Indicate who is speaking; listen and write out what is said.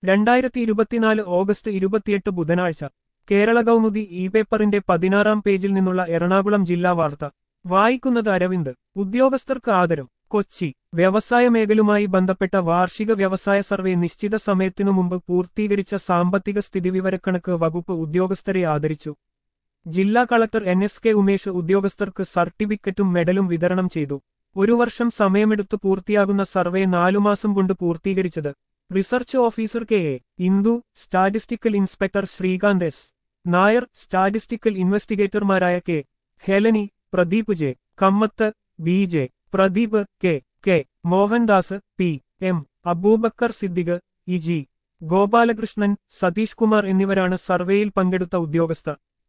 Speaker 1: രണ്ടായിരത്തി ഇരുപത്തിനാല് ഓഗസ്റ്റ് ഇരുപത്തിയെട്ട് ബുധനാഴ്ച കേരള കൗമുദി ഇ പേപ്പറിന്റെ പതിനാറാം പേജിൽ നിന്നുള്ള എറണാകുളം ജില്ലാ വാർത്ത വായിക്കുന്നത് അരവിന്ദ് ഉദ്യോഗസ്ഥർക്ക് ആദരം കൊച്ചി വ്യവസായ മേഖലയുമായി ബന്ധപ്പെട്ട വാർഷിക വ്യവസായ സർവേ നിശ്ചിത സമയത്തിനു മുമ്പ് പൂർത്തീകരിച്ച സാമ്പത്തിക സ്ഥിതിവിവരക്കണക്ക് വകുപ്പ് ഉദ്യോഗസ്ഥരെ ആദരിച്ചു ജില്ലാ collector N S K Umesh ഉദ്യോഗസ്ഥർക്ക് സർട്ടിഫിക്കറ്റും മെഡലും വിതരണം ചെയ്തു ഒരു വർഷം സമയമെടുത്ത് പൂർത്തിയാകുന്ന സർവേ നാലുമാസം കൊണ്ട് പൂർത്തീകരിച്ചത് research officer K A Indu statistical inspector Srikanth S Nair statistical ഇൻവെസ്റ്റിഗേറ്റർമാരായ K Heleni Pradeep J Kammath B J Pradeep K K Mohandas P M Aboobacker Siddique E G Gopalakrishnan Satheesh Kumar എന്നിവരാണ് സർവേയിൽ പങ്കെടുത്ത ഉദ്യോഗസ്ഥർ